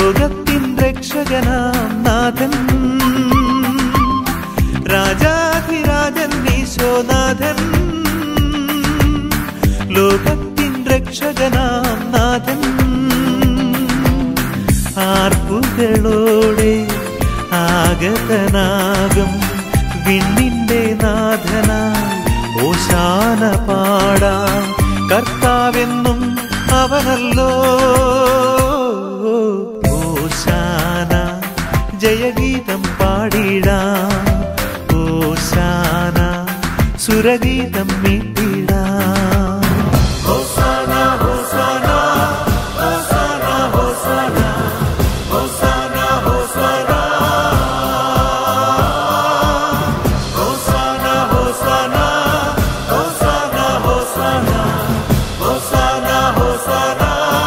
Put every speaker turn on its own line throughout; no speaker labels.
ലോകത്തിൻ രക്ഷകനാം നാഥൻ രാജാധിരാജൻ ഈശോനാഥൻ ലോകത്തിൻ രക്ഷകനാം നാഥൻ ആർപ്പുകളോടെ ആഗതനാകും വിണ്ണിന്റെ നാഥനായി ഓശാന പാടാം കർത്താവെന്നും അവനല്ലോ ഓശാന ജയഗീതം പാടിടാം ഓശാന സുരഗീതം മീട്ടിടാം ഹോസാന ഹോസാന ഹോസാന ഹോസാന ഹോസാന ഹോസാന ഹോസാന ഹോസാന ഹോസാന ഹോസാന ഹോസാന ഹോസാന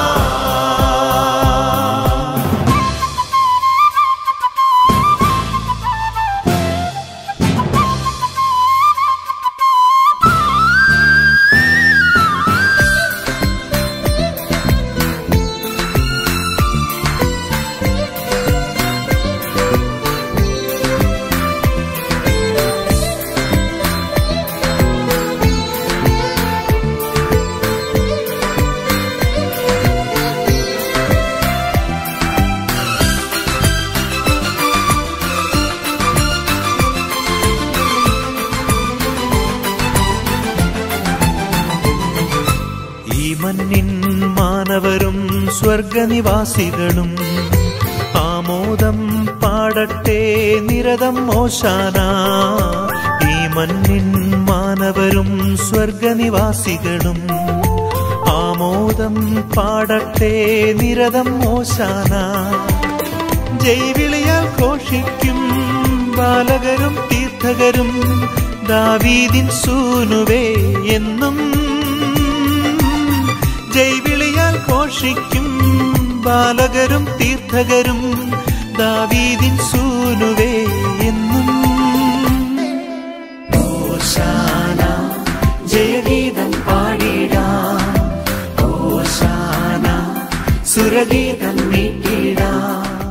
ഈ മണ്ണിൻ മാനവരും സ്വർഗനിവാസികളും ആമോദം പാടട്ടെ നിരതം ഓശാന ഈ മണ്ണിൻ മാനവരും സ്വർഗനിവാസികളും ആമോദം പാടട്ടെ നിരതം ഓശാന ജൈവിളിയാൽ ഘോഷിക്കും ബാലകരും തീർത്ഥകരും ദാവീദിൻ സൂനുവേ എന്നും ജൈവിളിയാൽ ഘോഷിക്കും ബാലകരും തീർത്ഥകരും ദാവീദിൻ സൂനുവേ എന്നും ഓശാന ജയഗീതം പാടിടാം ഓശാന സുരഗീതം നീട്ടിടാം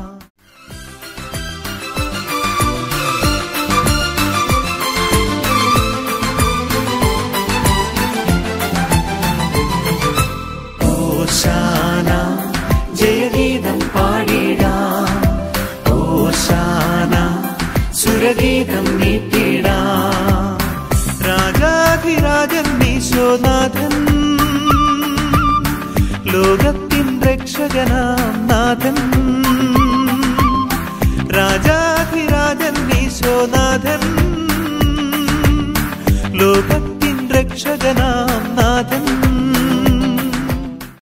ഓശാന ജയഗീതം പാടിടാം ഓശാന സുരഗീതം നീട്ടിടാം രാജാധിരാജൻ ഈശോനാഥൻ ലോകത്തിൻ രക്ഷകനാം നാഥൻ രാജാധിരാജൻ ഈശോനാഥൻ ലോകത്തിൻ രക്ഷകനാം നാഥൻ